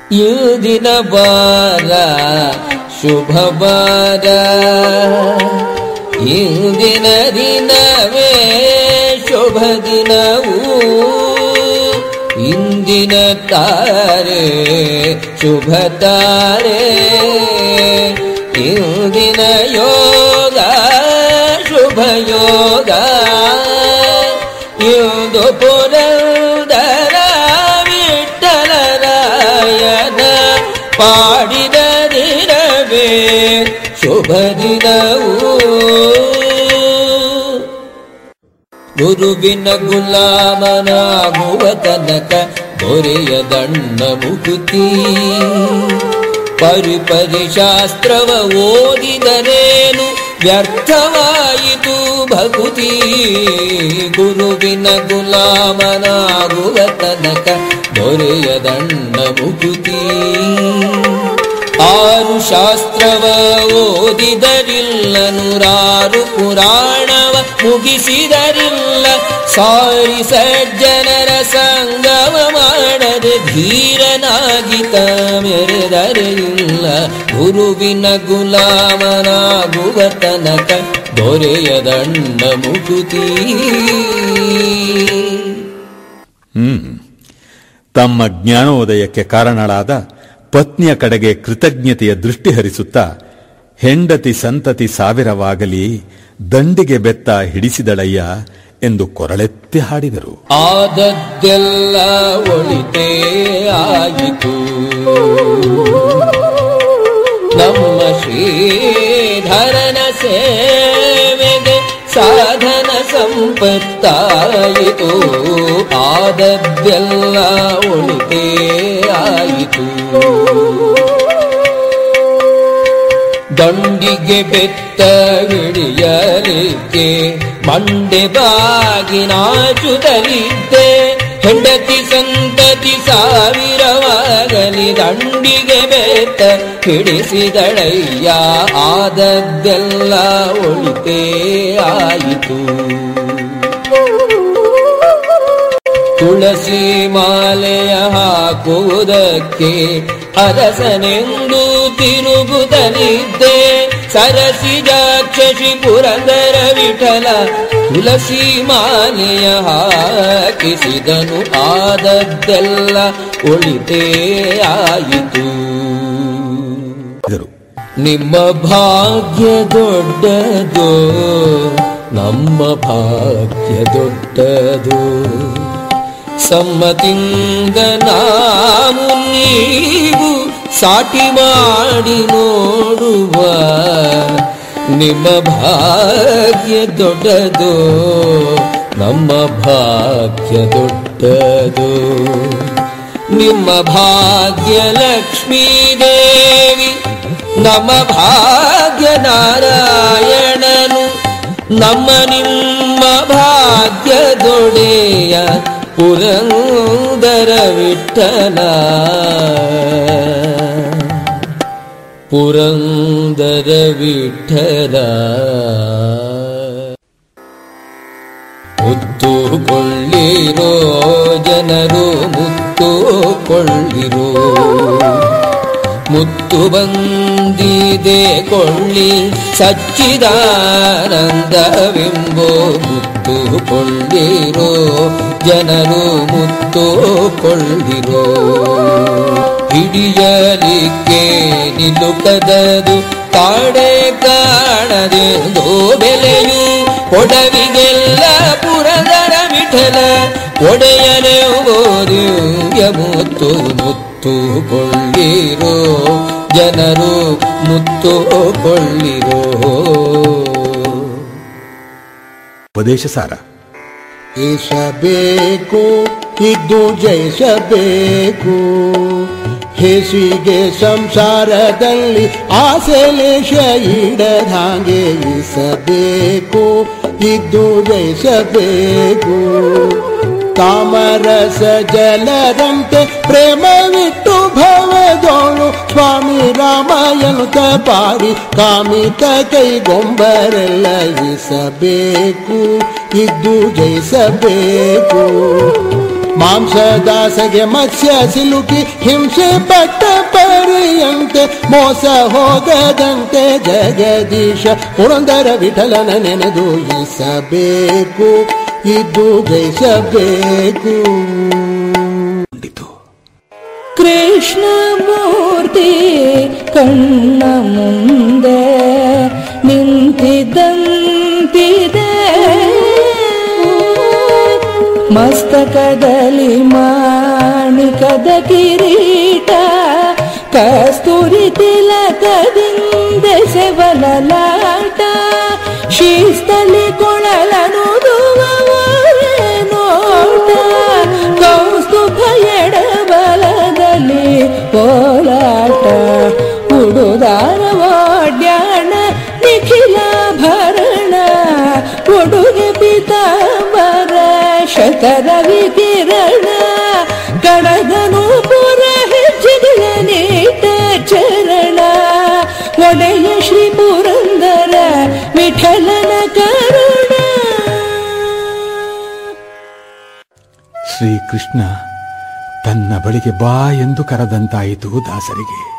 ಇಂದಿನ ಬಾರ ಶುಭವಾರ ಇಂದಿನ ದಿನವೇ ಶುಭ ದಿನವು ಇಂದಿನ ತಾರೆ ಶುಭ ತಾರೆ ಇಂದಿನ ಯೋಗ ಶುಭ ಯೋಗ ಇಂದು ಪುರಂದರ ವಿಠಲರಾಯನ ಪಾಡಿದ ದಿನವೇ ಶುಭ ದಿನವು ಗುರುವಿನ ಗುಲಾಮನಾಗುವ ತನಕ ದೊರೆಯ ದಂಡ ಮುಕುತಿ ಪರಿ ಪರಿ ಶಾಸ್ತ್ರವ ಓದಿದರೇನು ವ್ಯರ್ಥವಾಯಿತು ಭಕುತಿ ಗುರುವಿನ ಗುಲಾಮನಾಗುವ ತನಕ ದೊರೆಯ ದಂಡ ಮುಕುತಿ ಆರು ಶಾಸ್ತ್ರವ ಓದಿದರಿಲ್ಲ ನೂರಾರು ಪುರಾಣವ ಮುಗಿಸಿದರಿಲ್ಲ ಸಾರಿ ಸಜ್ಜನರ ಸಂಗಮ ಮಾಡದೆ ಧೀರನಾಗಿತ ಮೆರೆದರಿಲ್ಲ ಗುರುವಿನ ಗುಲಾಮನಾಗುವ ತನಕ ದೊರೆಯ ದಂಡ ಮುಕುತಿ ಹ್ಮ್ ತಮ್ಮ ಜ್ಞಾನೋದಯಕ್ಕೆ ಕಾರಣಳಾದ ಪತ್ನಿಯ ಕಡೆಗೆ ಕೃತಜ್ಞತೆಯ ದೃಷ್ಟಿ ಹರಿಸುತ್ತಾ ಹೆಂಡತಿ ಸಂತತಿ ಸಾವಿರವಾಗಲಿ ದಂಡಿಗೆ ಬೆತ್ತ ಹಿಡಿಸಿದಳಯ್ಯ ಎಂದು ಕೊರಳೆತ್ತಿ ಹಾಡಿದರು ಆದದ್ದೆಲ್ಲ ಒಳಿತೇ ಆಯಿತು ನಮ್ಮ ಶ್ರೀಧರನ ಸೇವೆಗೆ ಸಾಧನ ಸಂಪತ್ತಾಯಿತು ಆದದ್ದೆಲ್ಲ ಒಳಿತೇ ಆಯಿತು ದಂಡಿಗೆ ಬೆತ್ತ ಹಿಡಿಯಲಿಕ್ಕೆ ಮಂಡೆ ಬಾಗಿ ನಾಚುತ್ತಲಿದ್ದೆ ಹೆಂಡತಿ ಸಂತತಿ ಸಾವಿರವಾಗಲಿ ದಂಡಿಗೆ ಬೆತ್ತ ಹಿಡಿಸಿದಳಯ್ಯ ಆದದ್ದೆಲ್ಲ ಒಳಿತೇ ಆಯಿತು ತುಳಸಿ ಮಾಲೆಯ ಹಾಕುವುದಕ್ಕೆ ಅರಸನೆಂದು ತಿರುಗುತ್ತಲಿದ್ದೆ ಸರಸಿಜಾಕ್ಷಿ ಪುರಂದರ ವಿಠಲ ತುಳಸಿ ಮಾಲೆಯ ಹಾಕಿಸಿದನು ಆದದ್ದೆಲ್ಲ ಒಳಿತೇ ಆಯಿತು ಇದರು. ನಿಮ್ಮ ಭಾಗ್ಯ ದೊಡ್ಡದು ನಮ್ಮ ಭಾಗ್ಯ ದೊಡ್ಡದು ಸಮ್ಮತಿಂದ ನಾವು ನೀವು ಸಾಟಿ ಮಾಡಿ ನೋಡುವ ನಿಮ್ಮ ಭಾಗ್ಯ ದೊಡ್ಡದು ನಮ್ಮ ಭಾಗ್ಯ ದೊಡ್ಡದು ನಿಮ್ಮ ಭಾಗ್ಯ ಲಕ್ಷ್ಮೀ ದೇವಿ ನಮ್ಮ ಭಾಗ್ಯ ನಾರಾಯಣನು ನಮ್ಮ ನಿಮ್ಮ ಭಾಗ್ಯದೊಡೆಯ ಪುರಂದರ ವಿಠಲ ಪುರಂದರ ವಿಠಲ ಮುತ್ತು ಕೊಳ್ಳಿರೋ ಜನರು ಮುತ್ತು ಕೊಳ್ಳಿರೋ ಮುತ್ತು ಬಂದಿದೆ ಕೊಳ್ಳಿ ಸಚ್ಚಿದಾನಂದವೆಂಬೋ ಮುತ್ತು ಕೊಳ್ಳಿರೋ ಜನರು ಮುತ್ತು ಕೊಳ್ಳಿರೋ ಹಿಡಿಯಲಿಕ್ಕೆ ನಿಲುಕದದು ಕಾಡೆ ಕಾಣದೆಂದು ಬೆಲೆಯು ಕೊಡವಿಗೆಲ್ಲ ಪುರದರ ವಿಠಲ ಒಡೆಯನೆ ಓದಿಯ ಮುತ್ತು ಮುತ್ತು ಕೊಳ್ಳಿರೋ ಜನರು ಮುತ್ತು ಕೊಳ್ಳಿರೋ ಉಪದೇಶ ಸಾರ ಈಸಬೇಕು ಇದ್ದು ಜಯಿಸಬೇಕು ಹೇಸಿಗೆ ಸಂಸಾರದಲ್ಲಿ ಆಸೆ ಲೇಷ ಇಡದಾಗೆ ಈಸಬೇಕು ಇದ್ದು ಜಯಿಸಬೇಕು ಕಾಮರಸ ಜಲದಂತೆ ಪ್ರೇಮವಿಟ್ಟು ಭವದೋಳು ಸ್ವಾಮಿ ರಾಮಾಯಣುತ ಪಾಡಿ ಕಾಮಿತ ಕೈಗೊಂಬರೆಲ್ಲ ಇಸಬೇಕು ಇದ್ದು ಜಯಿಸಬೇಕು ಮಾಂಸದಾಸಗೆ ಮತ್ಸ್ಯ ಸಿಲುಕಿ ಹಿಂಸೆ ಪಟ್ಟ ಪರಿಯಂತೆ ಮೋಸ ಹೋಗದಂತೆ ಜಗದೀಶ ಪುರಂದರ ವಿಠಲನ ನೆನೆದು ಇಸಬೇಕು ಇದು ಜಯಿಸಬೇಕು ಕೊಂಡಿತು ಕೃಷ್ಣಮೂರ್ತಿ ಕಣ್ಣ ಮುಂದೆ ನಿಂತಿದ್ದಂತಿದೆ ಮಸ್ತಕದಲ್ಲಿ ಮಾಣಿಕದ ಕಿರೀಟ ಕಸ್ತೂರಿ ತಿಲಕದಿಂದ ಸೆವಲಲಾಟ ಶಿಸ್ತಲಿ ಕೊಳಲನು ನೋಟ ಕೌಸ್ತುಭ ಎಡಬಲದಲ್ಲಿ ಓಲಾಟ ಉಡುದಾರ ಓಡ್ಯಾಣ ನಿಖಿಲಾಭರಣ ಉಡುಗೆ ಪಿತಾಂಬರ ಶತರವಿ ಕಿರಣ ಕಡಗನು ಪುರ ಹೆಜ್ಜೆಗಳ ನೀಟ ಚರಣ ಒಡೆಯ ಶ್ರೀ ಪುರಂದರ ವಿಠಲನ ಕರುಣ ಶ್ರೀಕೃಷ್ಣ ತನ್ನ ಬಳಿಗೆ ಬಾ ಎಂದು ಕರೆದಂತಾಯಿತು ದಾಸರಿಗೆ